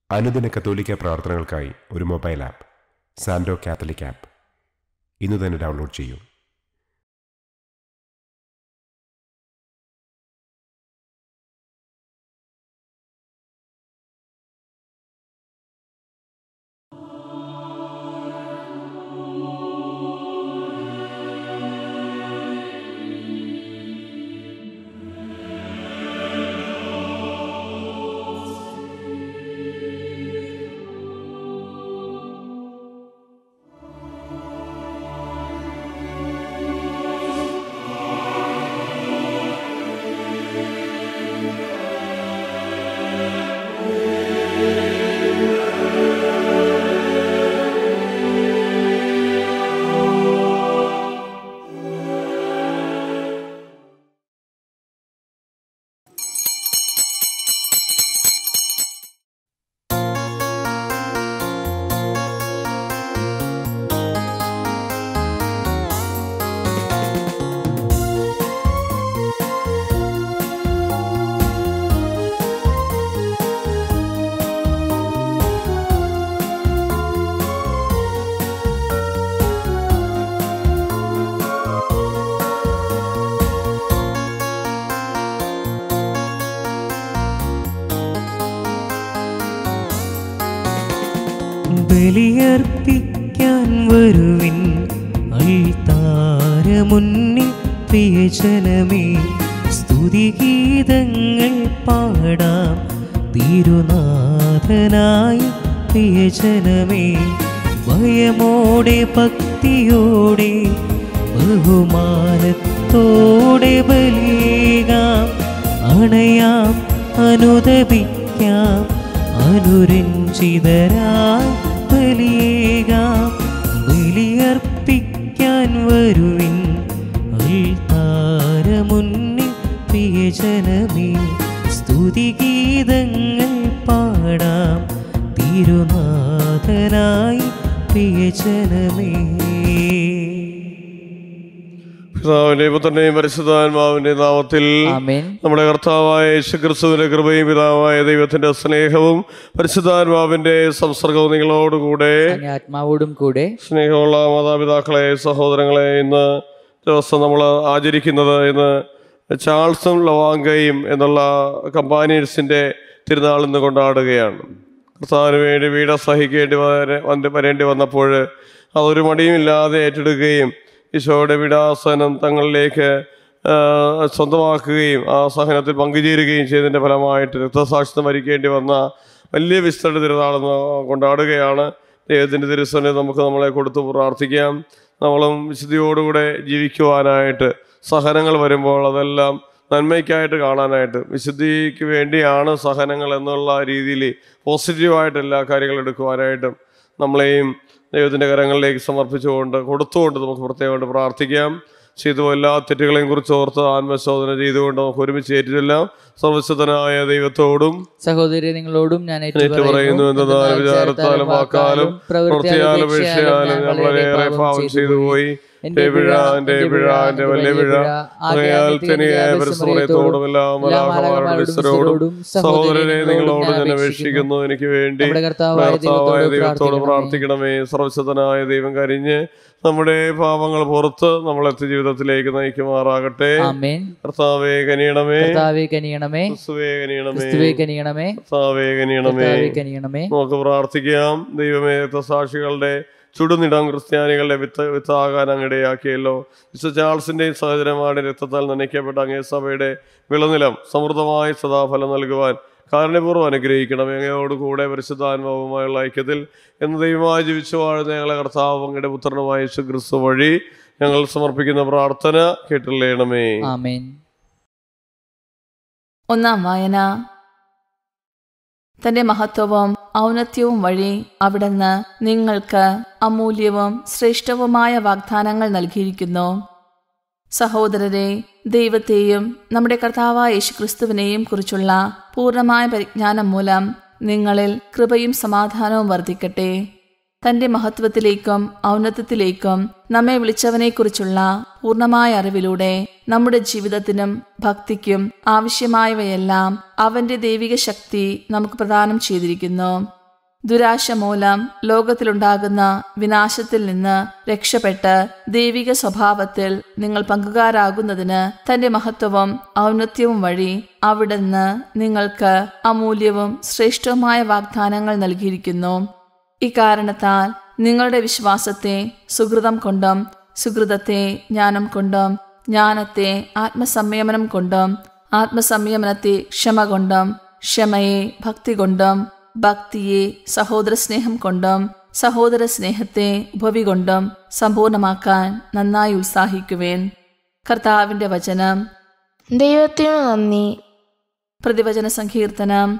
അനുദിന കത്തോലിക്ക പ്രാർത്ഥനകൾക്കായി ഒരു മൊബൈൽ ആപ്പ് സാൻഡോ കാത്തലിക് ആപ്പ് ഇന്ന് തന്നെ ഡൗൺലോഡ് ചെയ്യൂ ബലിയർപ്പിക്കാൻ വരുവിൻ അൾത്താരമുന്നിൽ പ്രിയജനമേ സ്തുതിഗീതങ്ങൾ പാടാം തിരുനാഥനായി പ്രിയജനമേ ഭയമോടെ ഭക്തിയോടെ ബഹുമാനത്തോടെ ബലിയേകാം അണയാം അനുദപിക്കാം അനുരഞ്ജിതരായി ബലിയേകാം ബലിയർപ്പിക്കാൻ വരുവിൻ അൾത്താരമുന്നിൽ പ്രിയജനമേ സ്തുതിഗീതങ്ങൾ പാടാം തിരുനാഥനായി പ്രിയജനമേ പിതാവിന്റെയും പുത്രന്റെയും പരിശുദ്ധാത്മാവിന്റെ നാമത്തിൽ ആമേൻ നമ്മുടെ കർത്താവായ യേശുക്രിസ്തുവിന്റെ കൃപയും പിതാവായ ദൈവത്തിന്റെ സ്നേഹവും പരിശുദ്ധാത്മാവിന്റെ സംസർഗവും നിങ്ങളോടുകൂടെ അങ്ങേ ആത്മാവോടും കൂടെ സ്നേഹമുള്ള മാതാപിതാക്കളെ സഹോദരങ്ങളെ ഇന്ന് ദിവസം നമ്മൾ ആചരിക്കുന്നത് ഇന്ന് ചാൾസും ലവാങ്കയും എന്നുള്ള കമ്പാനിയൻസിൻ്റെ തിരുനാൾ ഇന്ന് കൊണ്ടാടുകയാണ് കർത്താവിന് വേണ്ടി വീട സഹിക്കേണ്ടി വര- വന്ന് വരേണ്ടി വന്നപ്പോൾ അതൊരു മടിയുമില്ലാതെ ഏറ്റെടുക്കുകയും ഈശോയുടെ വിടാസനം തങ്ങളിലേക്ക് ആ, സ്വന്തമാക്കുകയും ആ സഹനത്തിൽ പങ്കുചേരുകയും ചെയ്തതിൻ്റെ ഫലമായിട്ട് രക്തസാക്ഷിത്വം വരിക്കേണ്ടി വന്ന വലിയ വിസ്തൃത തിരുനാളെന്ന് കൊണ്ടാടുകയാണ് ദൈവത്തിൻ്റെ തിരുസനെ നമുക്ക് നമ്മളെ കൊടുത്ത് പ്രാർത്ഥിക്കാം നമ്മളും വിശുദ്ധിയോടുകൂടെ ജീവിക്കുവാനായിട്ട് സഹനങ്ങൾ വരുമ്പോൾ അതെല്ലാം നന്മയ്ക്കായിട്ട് കാണാനായിട്ട് വിശുദ്ധിക്ക് വേണ്ടിയാണ് സഹനങ്ങൾ എന്നുള്ള രീതിയിൽ പോസിറ്റീവായിട്ട് എല്ലാ കാര്യങ്ങളും എടുക്കുവാനായിട്ടും നമ്മളെയും ദൈവത്തിൻ്റെ കരങ്ങളിലേക്ക് സമർപ്പിച്ചുകൊണ്ട് കൊടുത്തുകൊണ്ട് നമുക്ക് പ്രത്യേകമായിട്ട് പ്രാർത്ഥിക്കാം ചെയ്തു പോയ എല്ലാ തെറ്റുകളെയും കുറിച്ച് ഓർത്ത് ആത്മശോധന ചെയ്തുകൊണ്ട് നമുക്ക് ഒരുമിച്ച് ഏറ്റുചൊല്ലാം സർവശുദ്ധനായ ദൈവത്തോടും സഹോദരി നിങ്ങളോടും ഞാൻ ഏറ്റു പറയുന്നു എന്നാൽ വിചാരത്താലും വാക്കാലും പ്രവൃത്തിയാലും വീഴ്ചയാലും നമ്മളേറെ പാപം ചെയ്തു പോയി എന്റെ പിഴ എന്റെ പിഴ എന്റെ വലിയ പിഴ ആകയാൽ തനിയായ പരിശ്രമത്തോടും എല്ലാ മലാഹമാരുടെ വിസ്തരോടും സഹോദരനെ നിങ്ങളോട് ഞാൻ അപേക്ഷിക്കുന്നു എനിക്ക് വേണ്ടി നമ്മുടെ കർത്താവായ കർത്താവായ ദൈവത്തോട് ദൈവത്തോട് പ്രാർത്ഥിക്കണമേ. പ്രാർത്ഥിക്കണമേ സർവശുദ്ധനായ ദൈവം കരിഞ്ഞ് നമ്മുടെ പാപങ്ങൾ പുറത്ത് നമ്മളെത്തി ജീവിതത്തിലേക്ക് നയിക്കുമാറാകട്ടെ ആമേൻ കർത്താവേ കനിയണമേ കർത്താവെ കനിയണമേ ക്രിസ്തുവേ കനിയണമേ ക്രിസ്തുവെ കനിയണമേ കർത്താവേ കനിയണമേ കർത്താവെ കനിയണമേ നമുക്ക് പ്രാർത്ഥിക്കാം ദൈവമേ രക്തസാക്ഷികളുടെ ചുടുനിടം ക്രിസ്ത്യാനികളുടെ വിത്ത് വിത്താകാൻ അങ്ങിടയാക്കിയല്ലോ വിശുദ്ധ ചാൾസിന്റെയും സഹോദരന്മാരുടെ രക്തത്താൽ നനയ്ക്കപ്പെട്ട അങ്ങേ സഭയുടെ വിളനിലം സമൃദ്ധമായി സദാഫലം നൽകുവാൻ കാരണപൂർവ്വം അനുഗ്രഹിക്കണം അങ്ങയോട് കൂടെ പരിശുദ്ധാത്മാവുമായുള്ള ഐക്യത്തിൽ എന്ന് ദൈവമായി ജീവിച്ചു വാഴുന്ന ഞങ്ങളെ കർത്താവ് അങ്ങയുടെ പുത്രനുമായ യേശു ക്രിസ്തു വഴി ഞങ്ങൾ സമർപ്പിക്കുന്ന പ്രാർത്ഥന കേട്ടില്ലേണമേ ആമേൻ ഒന്നാം വായന തന്റെ മഹത്വവും ഔന്നത്യവും വഴി അവിടുന്ന് നിങ്ങൾക്ക് അമൂല്യവും ശ്രേഷ്ഠവുമായ വാഗ്ദാനങ്ങൾ നൽകിയിരിക്കുന്നു സഹോദരരെ ദൈവത്തെയും നമ്മുടെ കർത്താവായ യേശുക്രിസ്തുവിനെയും കുറിച്ചുള്ള പൂർണ്ണമായ പരിജ്ഞാനം മൂലം നിങ്ങളിൽ കൃപയും സമാധാനവും വർദ്ധിക്കട്ടെ തന്റെ മഹത്വത്തിലേക്കും ഔന്നത്യത്തിലേക്കും നമ്മെ വിളിച്ചവനെക്കുറിച്ചുള്ള പൂർണ്ണമായ അറിവിലൂടെ നമ്മുടെ ജീവിതത്തിനും ഭക്തിക്കും ആവശ്യമായവയെല്ലാം അവന്റെ ദൈവിക ശക്തി നമുക്ക് പ്രദാനം ചെയ്തിരിക്കുന്നു ദുരാശ മൂലം ലോകത്തിലുണ്ടാകുന്ന വിനാശത്തിൽ നിന്ന് രക്ഷപ്പെട്ട് ദൈവിക സ്വഭാവത്തിൽ നിങ്ങൾ പങ്കുകാരാകുന്നതിന് തന്റെ മഹത്വവും ഔന്നത്യവും വഴി അവിടുന്ന് നിങ്ങൾക്ക് അമൂല്യവും ശ്രേഷ്ഠവുമായ വാഗ്ദാനങ്ങൾ നൽകിയിരിക്കുന്നു ഇക്കാരണത്താൽ നിങ്ങളുടെ വിശ്വാസത്തെ സുഹൃതം കൊണ്ടും സുഹൃതത്തെ ജ്ഞാനം കൊണ്ടും ജ്ഞാനത്തെ ആത്മസംയമനം കൊണ്ടും ആത്മസംയമനത്തെ ക്ഷമ കൊണ്ടും ക്ഷമയെ ഭക്തി കൊണ്ടും ഭക്തിയെ സഹോദര സ്നേഹം കൊണ്ടും സഹോദര സ്നേഹത്തെ ഉപവി കൊണ്ടും സമ്പൂർണമാക്കാൻ നന്നായി ഉത്സാഹിക്കുവേൻ കർത്താവിന്റെ വചനം ദൈവത്തിനു നന്ദി പ്രതിവചന സങ്കീർത്തനം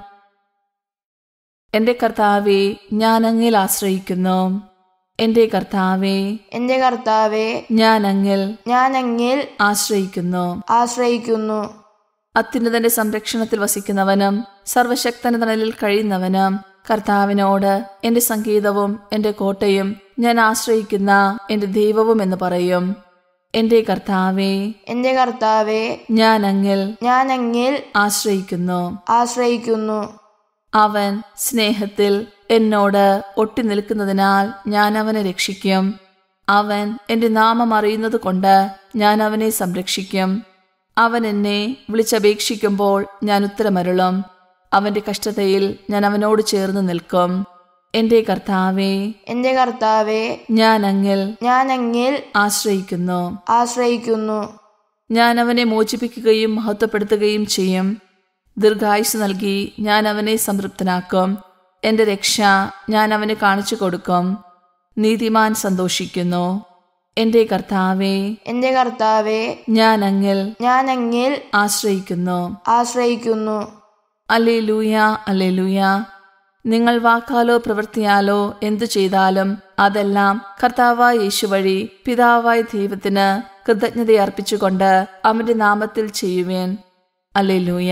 എന്റെ കർത്താവെ ഞാൻ അങ്ങിൽ ആശ്രയിക്കുന്നു എന്റെ കർത്താവെ എന്റെ കർത്താവെ ഞാൻ അങ്ങിൽ ഞാൻ അങ്ങിൽ ആശ്രയിക്കുന്നു ആശ്രയിക്കുന്നു അത്യുന്നതന്റെ സംരക്ഷണത്തിൽ വസിക്കുന്നവനും സർവശക്തന്റെ തണലിൽ കഴിയുന്നവനും കർത്താവിനോട് എന്റെ സംഗീതവും എന്റെ കോട്ടയും ഞാൻ ആശ്രയിക്കുന്ന എന്റെ ദൈവവും എന്ന് പറയും എന്റെ കർത്താവെ എന്റെ കർത്താവെ ഞാൻ അങ്ങിൽ ഞാൻ അങ്ങിൽ ആശ്രയിക്കുന്നു ആശ്രയിക്കുന്നു അവൻ സ്നേഹത്തിൽ എന്നോട് ഒട്ടി നിൽക്കുന്നതിനാൽ ഞാൻ അവനെ രക്ഷിക്കും അവൻ എന്റെ നാമം അറിയുന്നത് കൊണ്ട് ഞാൻ അവനെ സംരക്ഷിക്കും അവൻ എന്നെ വിളിച്ചപേക്ഷിക്കുമ്പോൾ ഞാൻ ഉത്തരമരുളും അവന്റെ കഷ്ടതയിൽ ഞാൻ അവനോട് ചേർന്ന് നിൽക്കും എന്റെ കർത്താവെ എന്റെ കർത്താവെ ഞാൻ അങ്ങിൽ ഞാൻ അങ്ങിൽ ആശ്രയിക്കുന്നു ആശ്രയിക്കുന്നു ഞാൻ അവനെ മോചിപ്പിക്കുകയും മഹത്വപ്പെടുത്തുകയും ചെയ്യും ദീർഘായുസ് നൽകി ഞാൻ അവനെ സംതൃപ്തനാക്കും എന്റെ രക്ഷ ഞാൻ അവന് കാണിച്ചു കൊടുക്കും നീതിമാൻ സന്തോഷിക്കുന്നു എന്റെ കർത്താവെ എന്റെ കർത്താവെ ഞാൻ അങ്ങിൽ ഞാൻ അങ്ങിൽ ആശ്രയിക്കുന്നു ആശ്രയിക്കുന്നു അല്ലേ ലൂയ അല്ലേ ലൂയ നിങ്ങൾ വാക്കാലോ പ്രവൃത്തിയാലോ എന്തു ചെയ്താലും അതെല്ലാം കർത്താവായ യേശു വഴി പിതാവായ ദൈവത്തിന് കൃതജ്ഞതയർപ്പിച്ചുകൊണ്ട് അവന്റെ നാമത്തിൽ ചെയ്യുവേൻ അല്ലേ ലൂയ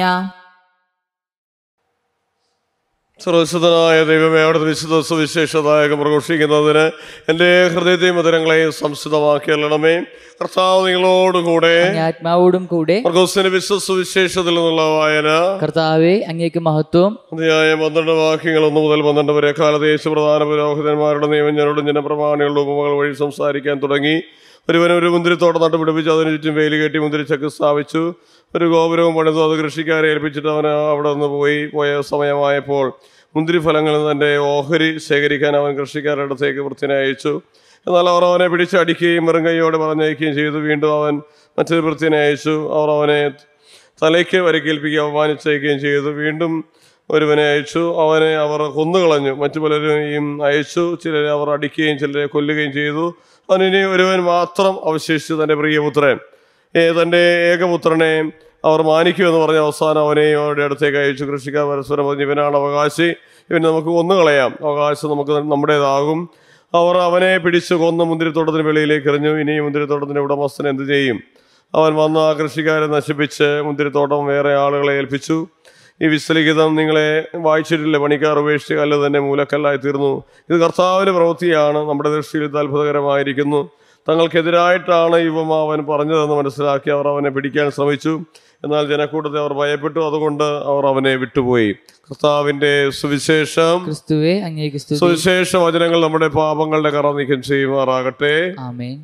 സർവശുദ്ധനായ ദൈവമേ അവിടുത്തെ വിശുദ്ധ സുവിശേഷദായകം പ്രഘോഷിക്കുന്നതിന് എൻ്റെ ഹൃദയത്തെയും മധുരങ്ങളെയും സംസ്കൃതമാക്കി അല്ലണമേ കർത്താവ് നിങ്ങളോടുകൂടെ അങ്ങേ ആത്മാവോടും കൂടെ മർഗോസിന്റെ വിശ്വ സുവിശേഷത്തിൽ നിന്നുള്ള വായന കർത്താവെ അങ്ങേക്ക് മഹത്വം അധ്യായ പന്ത്രണ്ട് വാക്യങ്ങൾ ഒന്ന് മുതൽ പന്ത്രണ്ട് വരെ കാലത്ത് യേശു പ്രധാന പുരോഹിതന്മാരുടെ നിയമജ്ഞരോടും ജനപ്രമാണികളുടെ ഉപമകൾ വഴി സംസാരിക്കാൻ തുടങ്ങി ഒരുവൻ ഒരു മുന്തിരിത്തോട്ടം നട്ടുപിടിപ്പിച്ച് അതിന് ചുറ്റും വേലി കെട്ടി മുന്തിരിച്ചക്ക് സ്ഥാപിച്ചു ഒരു ഗോപുരവും പണിതു അത് കൃഷിക്കാരെ ഏൽപ്പിച്ചിട്ട് അവൻ അവിടെ നിന്ന് പോയി പോയ സമയമായപ്പോൾ മുന്തിരി ഫലങ്ങളിൽ തൻ്റെ ഓഹരി ശേഖരിക്കാൻ അവൻ കൃഷിക്കാരുടെ അടുത്തേക്ക് വൃത്തിനെ അയച്ചു എന്നാൽ അവർ അവനെ പിടിച്ചടിക്കുകയും വെറും കൈയോടെ പറഞ്ഞയക്കുകയും ചെയ്തു വീണ്ടും അവൻ മറ്റൊരു വൃത്തിനെ അയച്ചു അവർ അവനെ തലയ്ക്ക് വരക്കേൽപ്പിക്കുക അവമാനിച്ചയക്കുകയും ചെയ്തു വീണ്ടും ഒരുവനെ അയച്ചു അവനെ അവർ കൊന്നുകളഞ്ഞു മറ്റു പലരെയും അയച്ചു ചിലരെ അവർ അടിക്കുകയും ചിലരെ കൊല്ലുകയും ചെയ്തു അവനിനി ഒരുവൻ മാത്രം അവശേഷിച്ചു തൻ്റെ പ്രിയപുത്രൻ ഏ തൻ്റെ ഏകപുത്രനെ അവർ മാനിക്കുമെന്ന് പറഞ്ഞ അവസാനം അവനെയും അവരുടെ അടുത്തേക്ക് അയച്ചു കൃഷിക്കാർ പരസ്പരം പറഞ്ഞു ഇവനാണ് അവകാശി ഇവനെ നമുക്ക് കൊന്നുകളയാം അവകാശം നമുക്ക് നമ്മുടേതാകും അവർ അവനെ പിടിച്ച് കൊന്ന് മുന്തിരിത്തോട്ടത്തിന് വെളിയിലേക്ക് എറിഞ്ഞു ഇനി ഈ മുന്തിരിത്തോട്ടത്തിൻ്റെ ഉടമസ്ഥൻ എന്ത് ചെയ്യും അവൻ വന്ന് ആ കൃഷിക്കാരെ നശിപ്പിച്ച് മുന്തിരിത്തോട്ടം വേറെ ആളുകളെ ഏൽപ്പിച്ചു ഈ വിസ്തലിഖിതം നിങ്ങളെ വായിച്ചിട്ടില്ല പണിക്കാർ ഉപേക്ഷിച്ച് കല്ല് തന്നെ മൂലക്കല്ലായി തീർന്നു ഇത് കർത്താവിൻ്റെ പ്രവൃത്തിയാണ് നമ്മുടെ ദൃഷ്ടിയിൽ ഇത് അത്ഭുതകരമായിരിക്കുന്നു തങ്ങൾക്കെതിരായിട്ടാണ് ഇവം അവൻ പറഞ്ഞതെന്ന് മനസ്സിലാക്കി അവർ അവനെ പിടിക്കാൻ ശ്രമിച്ചു എന്നാൽ ജനക്കൂട്ടത്തെ അവർ ഭയപ്പെട്ടു അതുകൊണ്ട് അവർ അവനെ വിട്ടുപോയി കർത്താവിൻ്റെ സുവിശേഷം ക്രിസ്തുവെ അങ്ങേക്ക് സ്തുതി സുവിശേഷ വചനങ്ങൾ നമ്മുടെ പാപങ്ങളുടെ കറ നീക്കം ചെയ്യുമാറാകട്ടെ ആമേൻ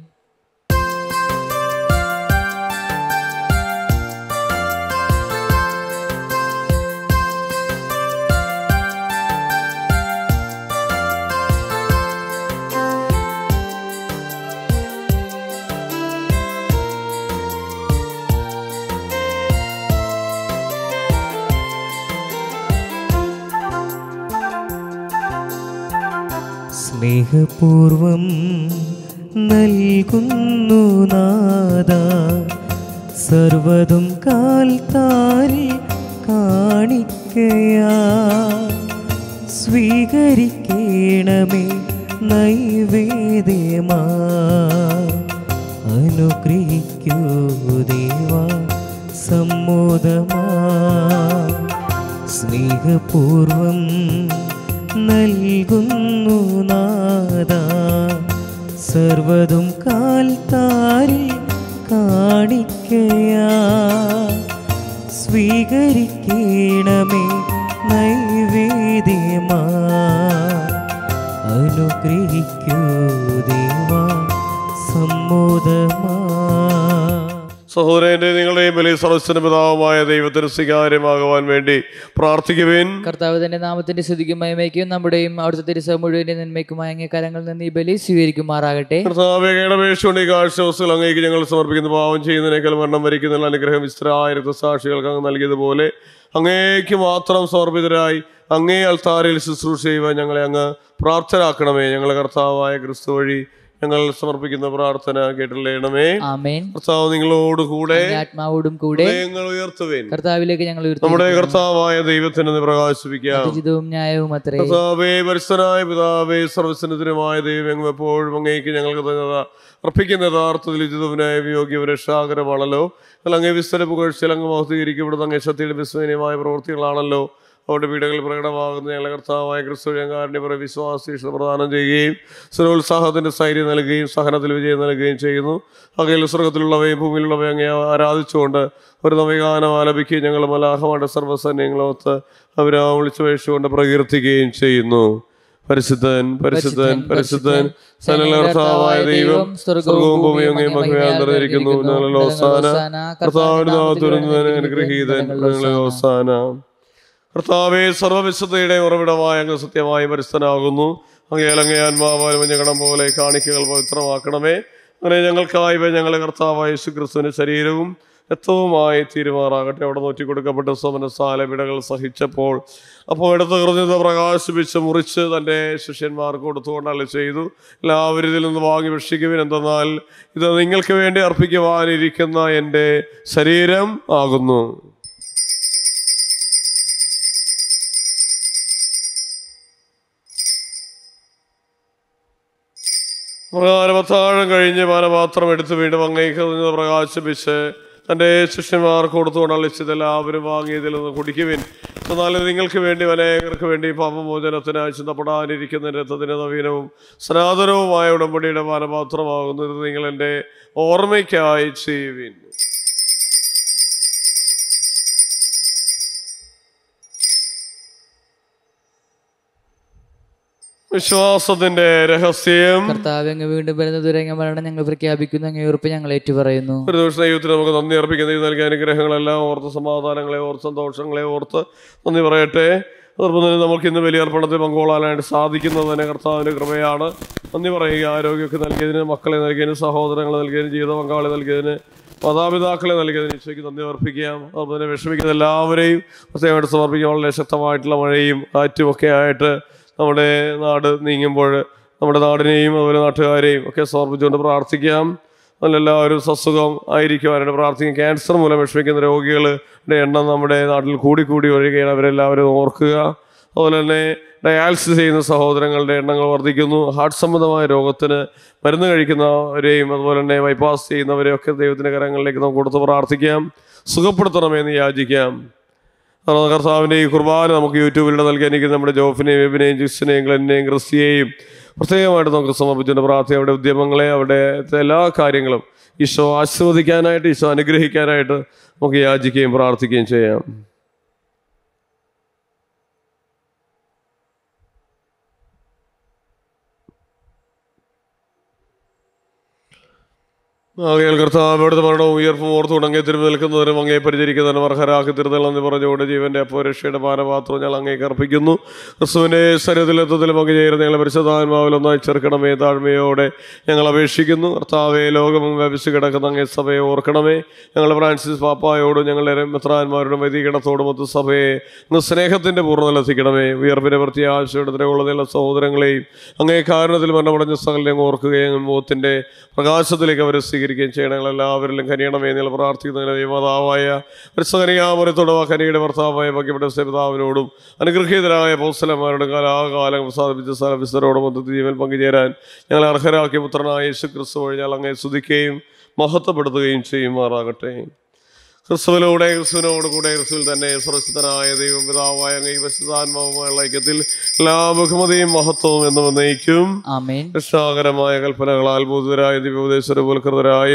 സ്നേഹപൂർവം നൽകുന്നു നാദ സർവതും കാൽത്താരി കാണിക്കയാ സ്വീകരിക്കണമേ നൈവേദ്യമാ അനുഗ്രഹിക്കൂ ദേവ സമ്മോദമാ സ്നേഹപൂർവം നൽകുന്നു നാദ സർവതും കാൽത്താരി കാണിക്കയാ സ്വീകരിക്കണമേ നൈവേദ്യമാ ഹൃദയമാ അനുഗ്രഹിക്കൂ ദേവാ സമ്മോദമാ സഹോദരന്റെ നിങ്ങളുടെയും ബലി സർവസ്വന പിതാവുമായ ദൈവത്തിന് സ്വീകാര്യമാകുവാൻ വേണ്ടി പ്രാർത്ഥിക്കുവേൻ കർത്താവ് തന്റെ നാമത്തിന്റെ സ്തുതിക്കും മഹിമയ്ക്കും നമ്മുടെയും അവിടുത്തെ തിരുസഭ മുഴുവന്റെ നന്മയ്ക്കുമായ അങ്ങേ കരങ്ങളിൽ നിന്ന് ഈ ബലി സ്വീകരിക്കുമാറാകട്ടെ കർത്താവേകയുടെ അപേക്ഷകൊണ്ട് ഈ കാഴ്ച വസ്തുക്കൾ അങ്ങേക്ക് ഞങ്ങൾ സമർപ്പിക്കുന്ന പാവം ചെയ്യുന്നതിനേക്കാൾ മരണം വരിക്കുന്ന അനുഗ്രഹം വിസ്തരായ രക്തസാക്ഷികൾക്ക് അങ്ങ് നൽകിയതുപോലെ അങ്ങേക്ക് മാത്രം സമർപ്പിതരായി അങ്ങേ അൽത്താരിൽ ശുശ്രൂഷ ചെയ്യുവാൻ ഞങ്ങളെ അങ്ങ് പ്രാപ്തരാക്കണമേ ഞങ്ങളെ കർത്താവായ ക്രിസ്തു വഴി ഞങ്ങൾ സമർപ്പിക്കുന്ന പ്രാർത്ഥന കേട്ടില്ലേണമേ ആമേൻ കർത്താവ് നിങ്ങളോട് കൂടെ അങ്ങേ ആത്മാവോടും കൂടെ ഞങ്ങൾ ഉയർത്തുവേൻ കർത്താവിലേക്ക് ഞങ്ങൾ നമ്മുടെ ഉയർത്തി കർത്താവായ ദൈവത്തിന് ഒന്ന് പ്രകാശിപ്പിക്കാം ഉചിതവും ന്യായവും അത്രേ കർത്താവേ പരിസ്ഥനായ പിതാവേ സർവസ്വനത്തിനുമായ ദൈവം എങ്ങും എപ്പോഴും അങ്ങേക്ക് ഞങ്ങൾക്ക് തന്നത് അർപ്പിക്കുന്ന യഥാർത്ഥത്തിൽ ഉചിതവനായ യോഗ്യവും രക്ഷാകരമാണല്ലോ എന്നാൽ അങ്ങേ വിസ്തര പുകഴ്ചയിൽ അങ്ങ് മഹത്വീകരിക്കപ്പെടുന്ന അങ്ങേ ശക്തിയുടെ വിസ്മയനീയമായ പ്രവൃത്തികളാണല്ലോ അവരുടെ വീടുകളിൽ പ്രകടമാകുന്ന ഞങ്ങളെ കർത്താവായ ക്രിസ്തുജങ്കാരൻ്റെ പുറ വിശ്വാസീക്ഷ പ്രദാനം ചെയ്യുകയും സ്ഥിരോത്സാഹത്തിന്റെ സ്ഥൈര്യം നൽകുകയും സഹനത്തിൽ വിജയം നൽകുകയും ചെയ്യുന്നു അങ്ങയിൽ സ്വർഗത്തിലുള്ളവയും ഭൂമിയിലുള്ളവയും അങ്ങേ ആരാധിച്ചുകൊണ്ട് ഒരു നവഗാനം ആലപിക്കുകയും ഞങ്ങൾ മലാഹമാരുടെ സർവ്വസൈന്യങ്ങളൊത്ത് അവരെ വിളിച്ചുപേക്ഷിച്ചുകൊണ്ട് പ്രകീർത്തിക്കുകയും ചെയ്യുന്നു പരിശുദ്ധൻ പരിശുദ്ധൻ പരിശുദ്ധൻ സനലകർത്താവായ ദൈവം സ്വർഗവും ഭൂമിയും അങ്ങേ മഹിമയാൽ നിറഞ്ഞിരിക്കുന്നു ഞങ്ങളുടെ ഓസാന കർത്താവിന്റെ നാമത്തുരുന്നതിന് അനുഗ്രഹീതൻ ഞങ്ങളുടെ ഓസാന കർത്താവെ സർവവിശുദ്ധയുടെ ഉറവിടമായ അങ്ങ് സത്യമായി പരിസ്ഥനാകുന്നു അങ്ങേലങ്ങേ ആത്മാവാൽ മഞ്ഞകണം പോലെ കാണിക്കകൾ പവിത്രമാക്കണമേ അങ്ങനെ ഞങ്ങൾക്കായി ഇവ ഞങ്ങളെ കർത്താവായ യേശു ക്രിസ്തുവിന്റെ ശരീരവും രക്തവുമായി തീരുമാറാകട്ടെ അവിടെ നോറ്റി കൊടുക്കപ്പെട്ട സ്വമനസാല വിടകൾ സഹിച്ചപ്പോൾ അപ്പോൾ എടുത്ത് ഹൃദയത പ്രകാശിപ്പിച്ച് മുറിച്ച് തൻ്റെ ശിഷ്യന്മാർക്ക് കൊടുത്തുകൊണ്ടല്ല ചെയ്തു എല്ലാവരും ഇതിൽ നിന്ന് വാങ്ങി ഭക്ഷിക്കുവിൻ എന്തെന്നാൽ ഇത് നിങ്ങൾക്ക് വേണ്ടി അർപ്പിക്കുവാനിരിക്കുന്ന എൻ്റെ ശരീരം ആകുന്നു പ്രകാരമത്താഴം കഴിഞ്ഞ് പാനപാത്രം എടുത്ത് വീണ്ടും അങ്ങേക്ക് നിന്ന് പ്രകാശിപ്പിച്ച് തൻ്റെ ശിഷ്യന്മാർക്ക് കൊടുത്തുകൊണ്ട് അളിച്ചത് എല്ലാവരും വാങ്ങിയതിൽ നിന്ന് കുടിക്കുവിൻ എന്നാൽ ഇത് നിങ്ങൾക്ക് വേണ്ടി അനേകർക്ക് വേണ്ടി പാപമോചനത്തിനായി ചിന്തപ്പെടാനിരിക്കുന്ന രഥത്തിന് നവീനവും സനാതനവുമായ ഉടമ്പടിയുടെ പാനപാത്രമാകുന്നു ഇത് നിങ്ങൾ എൻ്റെ ഓർമ്മയ്ക്കായി ചെയ്യുവിൻ വിശ്വാസത്തിന്റെ രഹസ്യം കർത്താവ് അങ്ങ് വീണ്ടും വരുന്ന ദുരംഗ മരണം ഞങ്ങൾ പ്രഖ്യാപിക്കുന്നു അങ്ങ് ഉറപ്പ് ഞങ്ങൾ ഏറ്റുപറയുന്നു ഒരു ദിവസം ദൈവത്തിന് നമുക്ക് നന്ദി അർപ്പിക്കുന്ന ഈ നൽകിയ അനുഗ്രഹങ്ങളെല്ലാം ഓർത്ത് സമാധാനങ്ങളെ ഓർത്ത് സന്തോഷങ്ങളെ ഓർത്ത് നന്ദി പറയട്ടെ അതോടൊപ്പം തന്നെ നമുക്ക് ഇന്ന് വലിയ അർപ്പണത്തിൽ പങ്കുകൊള്ളാനായിട്ട് സാധിക്കുന്നത് തന്നെ കർത്താവിൻ്റെ കൃപയാണ് നന്ദി പറയുക ആരോഗ്യമൊക്കെ നൽകിയതിന് മക്കളെ നൽകിയതിന് സഹോദരങ്ങളെ നൽകിയതിന് ജീവിത പങ്കാളി നൽകിയതിന് മാതാപിതാക്കളെ നൽകിയതിന് ഈശോയ്ക്ക് നന്ദി അർപ്പിക്കാം അതുപോലെ തന്നെ വിഷമിക്കുന്ന എല്ലാവരെയും പ്രത്യേകമായിട്ട് സമർപ്പിക്കാൻ വളരെ ശക്തമായിട്ടുള്ള മഴയും കാറ്റും ഒക്കെ ആയിട്ട് നമ്മുടെ നാട് നീങ്ങുമ്പോൾ നമ്മുടെ നാടിനെയും അതുപോലെ നാട്ടുകാരെയും ഒക്കെ സമർപ്പിച്ചുകൊണ്ട് പ്രാർത്ഥിക്കാം അതിലെല്ലാവരും സസുഖം ആയിരിക്കുവാനായിട്ട് പ്രാർത്ഥിക്കും ക്യാൻസർ മൂലം വിഷമിക്കുന്ന രോഗികളുടെ എണ്ണം നമ്മുടെ നാട്ടിൽ കൂടി കൂടി വരികയാണ് അവരെല്ലാവരും ഓർക്കുക അതുപോലെ തന്നെ ഡയാലിസിസ് ചെയ്യുന്ന സഹോദരങ്ങളുടെ എണ്ണങ്ങൾ വർദ്ധിക്കുന്നു ഹാർട്ട് സംബന്ധമായ രോഗത്തിന് മരുന്ന് കഴിക്കുന്നവരെയും അതുപോലെ തന്നെ ബൈപ്പാസ് ചെയ്യുന്നവരെയും ഒക്കെ ദൈവത്തിൻ്റെ കരങ്ങളിലേക്ക് നമുക്ക് കൊടുത്ത് പ്രാർത്ഥിക്കാം സുഖപ്പെടുത്തണമെന്ന് യാചിക്കാം കാരണം കർത്താവിൻ്റെ ഈ കുർബാന നമുക്ക് യൂട്യൂബിലൂടെ നൽകാനിരിക്കുന്ന നമ്മുടെ ജോഫിനെയും വെബിനെയും ജിസിനെയും ഗ്ലെന്നെയും ക്രിസ്റ്റിയെയും പ്രത്യേകമായിട്ട് നമുക്ക് സമർപ്പിച്ചുകൊണ്ട് പ്രാർത്ഥന അവരുടെ ഉദ്യമങ്ങളെ അവിടെ എല്ലാ കാര്യങ്ങളും ഈശോ ആസ്വദിക്കാനായിട്ട് ഈശോ അനുഗ്രഹിക്കാനായിട്ട് നമുക്ക് യാചിക്കുകയും പ്രാർത്ഥിക്കുകയും ചെയ്യാം ആകയാൽ കർത്താവ് അവിടുത്തെ മരണവും ഉയർപ്പും ഓർത്തുകൊണ്ട് അങ്ങേ തിരുമ്പ് നിൽക്കുന്നതിനും അങ്ങേ പരിചരിക്കുന്നതിനും അർഹരാക്കി തീർത്തലെന്ന് പറഞ്ഞുകൊണ്ട് ജീവന്റെ അപ്പോരക്ഷയുടെ പാനപാത്രം ഞങ്ങൾ അങ്ങേക്ക് അർപ്പിക്കുന്നു ക്രിസ്തുവിന്റെ ശരീരത്തിലെത്തത്തിലും അങ്ങ് ചേരുന്ന ഞങ്ങളെ പരിശുദ്ധാത്മാവിൽ ഒന്നായി ചേർക്കണമേ താഴ്മയോടെ ഞങ്ങൾ അപേക്ഷിക്കുന്നു കർത്താവെ ലോകമെങ്ങും വ്യാപിച്ചു കിടക്കുന്ന അങ്ങേ സഭയെ ഓർക്കണമേ ഞങ്ങൾ ഫ്രാൻസിസ് പാപ്പായോടും ഞങ്ങളുടെ മെത്രാന്മാരോടും വൈദികടത്തോടും ഒത്തു സഭയെ അങ്ങ് സ്നേഹത്തിന്റെ പൂർണ്ണതലെത്തിക്കണമേ ഉയർപ്പിന്റെ പ്രത്യാശയുടെ നിലകൊള്ളുന്ന സഹോദരങ്ങളെയും അങ്ങേ കാരണത്തിൽ മരണമടഞ്ഞ സകലിനെ ഓർക്കുകയും മുഖത്തിന്റെ പ്രകാശത്തിലേക്ക് അവരെ സ്വീകരിക്കുകയും ചെയ്യണം ഞങ്ങൾ എല്ലാവരിലും കനിയണമേ നിങ്ങൾ പ്രാർത്ഥിക്കുന്നതിന് ദൈവമാതാവായ പരിസകനിയാമരത്തോടും ആ കനിയുടെ ഭർത്താവായ ഭഗ്യപ്പെട്ട പിതാവിനോടും അനുഗ്രഹീതരായ പൗസലന്മാരോടും കാലാകാലം സാധിപ്പിച്ച സ്ഥലവിസ്തരോടും ഒത്ത് ജീവൻ പങ്കുചേരാൻ ഞങ്ങളെ അർഹരാക്കിയ പുത്രനായ യേശു ക്രിസ്തു വഴി ഞങ്ങൾ അങ്ങേ സ്തുതിക്കുകയും മഹത്വപ്പെടുത്തുകയും ചെയ്യുമാറാകട്ടെ ക്രിസ്തുവിലൂടെ ക്രിസ്തുവിനോട് കൂടെ ക്രിസ്തുവിൽ തന്നെ സുരക്ഷിതനായ ദൈവം പിതാവായ അങ്ങേ വിശുദ്ധാത്മാവുമായുള്ള ഐക്യത്തിൽ എല്ലാ ബഹുമതിയും മഹത്വവും എന്നും നയിക്കും ആമേൻ രക്ഷാകരമായ കൽപ്പനകളാൽ ബോധിതരായ ദിവ്യോപദേശരപുൽകൃതരായും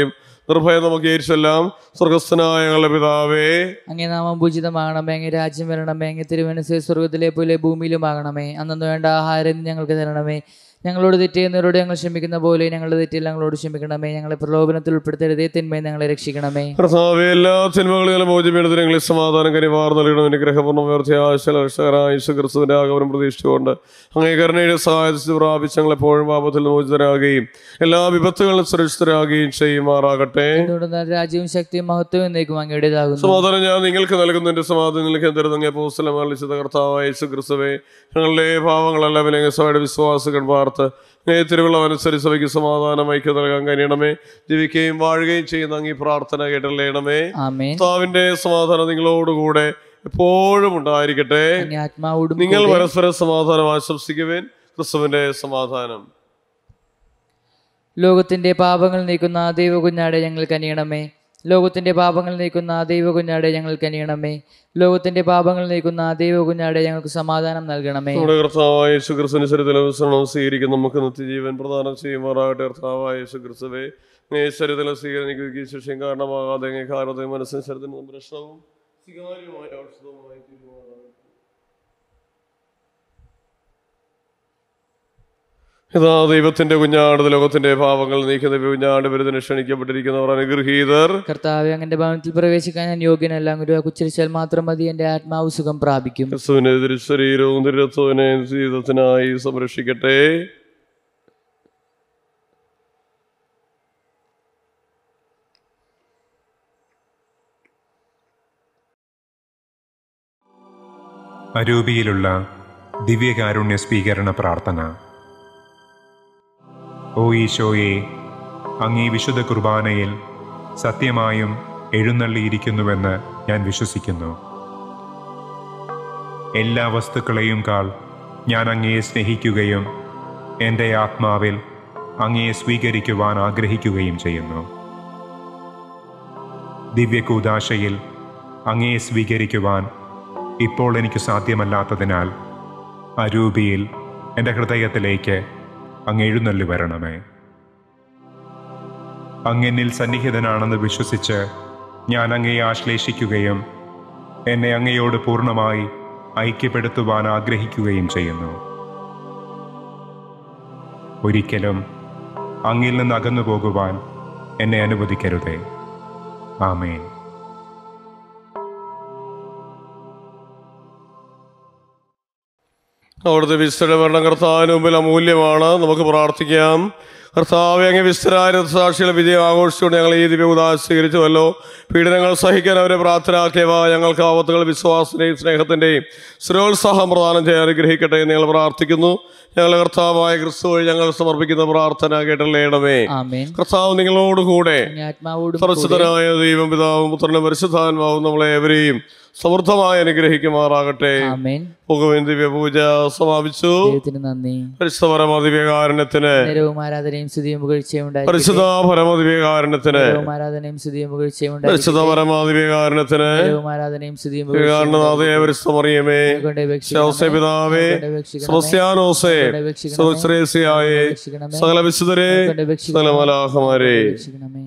നിർഭയം നമുക്ക് ഏരിച്ചെല്ലാം സ്വർഗസ്ഥനായ ഞങ്ങളുടെ പിതാവേ അങ്ങേ നാമം പൂജിതമാകണമേ അങ്ങേ രാജ്യം വരണമേ അങ്ങേ തിരുവനസ് സ്വർഗത്തിലെ പോലെ ഭൂമിയിലുമാകണമേ അന്നു വേണ്ട ആഹാരം ഇന്ന് ഞങ്ങൾക്ക് തരണമേ ഞങ്ങളോട് തെറ്റിയുന്നവരോട് ഞങ്ങൾ ക്ഷമിക്കുന്ന പോലെ ഞങ്ങളുടെ തെറ്റിൽ ഞങ്ങളോട് ക്ഷമിക്കണമേ ഞങ്ങളെ പ്രലോഭനത്തിൽ ഉൾപ്പെടുത്തരുതേ തിന്മയെ ഞങ്ങളെ രക്ഷിക്കണമേ കർത്താവെ എല്ലാ തിന്മകളിലും മോചിമേണ്ടതിന് ഞങ്ങളിൽ സമാധാനം കനിവാർ നൽകണം അനുഗ്രഹപൂർണ്ണ വ്യർത്ഥയാശലക്ഷകരായ ക്രിസ്തുവിന്റെ ആഗമനം പ്രതീക്ഷിച്ചുകൊണ്ട് അങ്ങേ കരുണയുടെ സഹായത്തിൽ പ്രാപിച്ച് ഞങ്ങൾ എപ്പോഴും പാപത്തിൽ നിന്ന് മോചിതരാകുകയും എല്ലാ വിപത്തുകളും സുരക്ഷിതരാകുകയും ചെയ്യുമാറാകട്ടെ എന്തുകൊണ്ടെന്നാൽ രാജ്യവും ശക്തിയും മഹത്വവും എന്നേക്കും അങ്ങയുടേതാകുന്നു സമാധാനം ഞാൻ നിങ്ങൾക്ക് നൽകുന്ന എന്റെ സമാധാനം നിങ്ങൾക്ക് തരുന്ന പോസ്റ്റലം അറിയിച്ചത് കർത്താവായ യേശു ക്രിസ്തുവേ ഞങ്ങളുടെ പാവങ്ങളെല്ലാം വിലങ്ങസഭയുടെ വിശ്വാസികൾ പാർത്ത് അങ്ങേ തിരുവള്ളമനുസരിച്ച് സഭയ്ക്ക് സമാധാനം ഐക്യം നൽകാൻ കഴിയണമേ ജീവിക്കുകയും വാഴുകയും ചെയ്യുന്ന അങ്ങ് ഈ പ്രാർത്ഥന കേട്ടല്ലേണമേ ആമേൻ കർത്താവിന്റെ സമാധാനം നിങ്ങളോടുകൂടെ എപ്പോഴും ഉണ്ടായിരിക്കട്ടെ അങ്ങേ ആത്മാവോടും നിങ്ങൾ കൂടെ പരസ്പരം സമാധാനം ആശംസിക്കുവേൻ ക്രിസ്തുവിന്റെ സമാധാനം ലോകത്തിന്റെ പാപങ്ങൾ നീക്കുന്ന ദൈവകുഞ്ഞാടെ ഞങ്ങൾ കനിയണമേ ലോകത്തിന്റെ പാപങ്ങൾ നീക്കുന്ന ദൈവകുഞ്ഞാടെ ഞങ്ങൾ കനിയണമേ ലോകത്തിന്റെ പാപങ്ങൾ നീക്കുന്ന ദൈവകുഞ്ഞാടെ ഞങ്ങൾക്ക് സമാധാനം നൽകണമേ നമ്മുടെ കർത്താവായ യേശു ക്രിസ്തുവിന് ശരീരത്തിലെ വിശ്രണം സ്വീകരിക്കും നമുക്ക് നിത്യജീവൻ പ്രദാനം ചെയ്യുമാറാകട്ടെ കർത്താവായ യേശു ക്രിസ്തുവേ നീ ശരീരത്തിലെ സ്വീകരിക്കുക ശിക്ഷയും കാരണമാകാതെ അങ്ങേ കാരണത്തെ മനസ്സിന് ശരീരത്തിന് സംരക്ഷണവും സ്വീകാര്യമായ ഔഷധവുമായി തീരുമാറാകട്ടെ ഇതാ ദൈവത്തിന്റെ കുഞ്ഞാട് ലോകത്തിന്റെ പാവങ്ങൾ നീക്കുന്ന കുഞ്ഞാട് വിരുദ്ധന് ക്ഷണിക്കപ്പെട്ടിരിക്കുന്നവർ അനുഗ്രഹീതർ കർത്താവ് അങ്ങന്റെ ഭവനത്തിൽ പ്രവേശിക്കാൻ ഞാൻ യോഗ്യനല്ല ഒരു കുച്ചരിച്ചാൽ മാത്രം മതി എന്റെ ആത്മാവ് സുഖം പ്രാപിക്കും ക്രിസ്തുവിനെ തിരുശരീരവും തിരുത്വനെ ജീവിതത്തിനായി സംരക്ഷിക്കട്ടെ അരൂപിയിലുള്ള ദിവ്യകാരുണ്യ സ്വീകരണ പ്രാർത്ഥന ഓ ഈശോയെ അങ്ങീ വിശുദ്ധ കുർബാനയിൽ സത്യമായും എഴുന്നള്ളിയിരിക്കുന്നുവെന്ന് ഞാൻ വിശ്വസിക്കുന്നു എല്ലാ വസ്തുക്കളെയും കാൾ ഞാൻ അങ്ങയെ സ്നേഹിക്കുകയും എൻ്റെ ആത്മാവിൽ അങ്ങയെ സ്വീകരിക്കുവാൻ ആഗ്രഹിക്കുകയും ചെയ്യുന്നു ദിവ്യകൂദാശയിൽ അങ്ങയെ സ്വീകരിക്കുവാൻ ഇപ്പോൾ എനിക്ക് സാധ്യമല്ലാത്തതിനാൽ അരൂപിയിൽ എൻ്റെ ഹൃദയത്തിലേക്ക് അങ്ങ് എഴുന്നള്ളി വരണമേ അങ്ങെന്നിൽ സന്നിഹിതനാണെന്ന് വിശ്വസിച്ച് ഞാൻ അങ്ങയെ ആശ്ലേഷിക്കുകയും എന്നെ അങ്ങയോട് പൂർണ്ണമായി ഐക്യപ്പെടുത്തുവാൻ ആഗ്രഹിക്കുകയും ചെയ്യുന്നു ഒരിക്കലും അങ്ങിൽ നിന്ന് അകന്നു പോകുവാൻ എന്നെ അനുവദിക്കരുതേ ആമേൻ അവിടുത്തെ വിസ്തര ഭരണം കർത്താവിന് മുമ്പിൽ അമൂല്യമാണ് നമുക്ക് പ്രാർത്ഥിക്കാം കർത്താവ് അങ്ങ് വിസ്തരായ സാക്ഷികളെ വിജയം ആഘോഷിച്ചുകൊണ്ട് ഞങ്ങൾ ഈ ദിവ്യ ഉദാഹരണം സ്വീകരിച്ചുവല്ലോ പീഡനങ്ങൾ സഹിക്കാൻ അവരെ പ്രാർത്ഥനാക്കിയവ ഞങ്ങൾക്ക് ആപത്തുകൾ വിശ്വാസത്തിന്റെയും സ്നേഹത്തിന്റെയും സ്ഥിരോത്സാഹം പ്രദാനം ചെയ്യാൻ അനുഗ്രഹിക്കട്ടെ എന്ന് ഞങ്ങൾ പ്രാർത്ഥിക്കുന്നു ഞങ്ങളുടെ കർത്താവായ ക്രിസ്തു വഴി ഞങ്ങൾ സമർപ്പിക്കുന്ന പ്രാർത്ഥന കേട്ടല്ലേണമേ ആമേൻ കർത്താവ് നിങ്ങളോടുകൂടെ അങ്ങേ ആത്മാവോടും കൂടെ സർവശുദ്ധനായ ദൈവം പിതാവും പുത്രനും പരിശുദ്ധാത്മാവും നമ്മളെ ഏവരെയും സമൃദ്ധമായി അനുഗ്രഹിക്കുമാറാകട്ടെ ആമേൻ പോകുവിൻ ദിവ്യ പൂജ സമാപിച്ചു ദൈവത്തിന് നന്ദി പരിശുദ്ധ പരമദിവ്യകാരുണ്യത്തിന് നേരവും ആരാധനയും സ്തുതിയും പുകഴ്ചയും ഉണ്ടായിരിക്കട്ടെ. പരിശുദ്ധ പരമദിവ്യകാരുണ്യത്തിന് നേരവും ആരാധനയും സ്തുതിയും പുകഴ്ചയും പരിശുദ്ധ ഉണ്ടായിരിക്കട്ടെ. പരമദിവ്യകാരുണ്യത്തിന് നേരവും ആരാധനയും സ്തുതിയും പുകഴ്ചയും വിവേകാനന്ദനാഥേ പരിശുദ്ധമറിയമേ കൊണ്ട് അപേക്ഷിക്കണമേ. ശൗസേ പിതാവേ കൊണ്ട് അപേക്ഷിക്കണമേ. സെബസ്ത്യാനോസേ കൊണ്ട് അപേക്ഷിക്കണമേ. സോശ്രേസിയായേ കൊണ്ട് അപേക്ഷിക്കണമേ. സകല വിശുദ്ധരെ കൊണ്ട് അപേക്ഷിക്കണമേ. സകല മലാഹമാരെ കൊണ്ട് അപേക്ഷിക്കണമേ.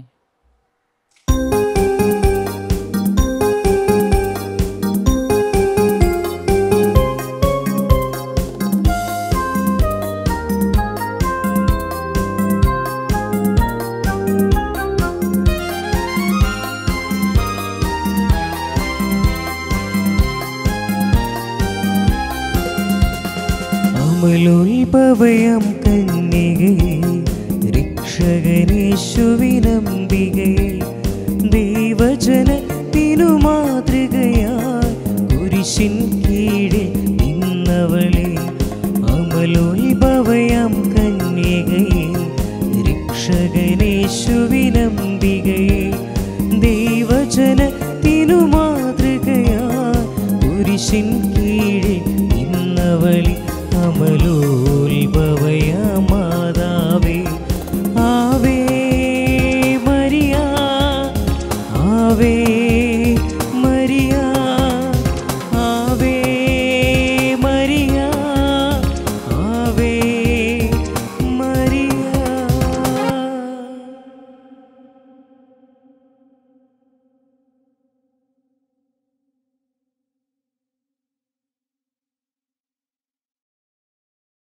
അമലോത്ഭവയം കന്യകയെ രക്ഷകനേശുവിനംബികയെ ദൈവജനത്തിനു മാതൃകയായി കുരിശിൻ കീഴിൽ നിന്നവളെ അമലോത്ഭവയം കന്യകയെ രക്ഷകനേശുവിനംബികയെ ദൈവജനത്തിനു മാതൃകയായി കുരിശിൻ കീഴിൽ നിന്നവളി അമലോത്ഭവയാ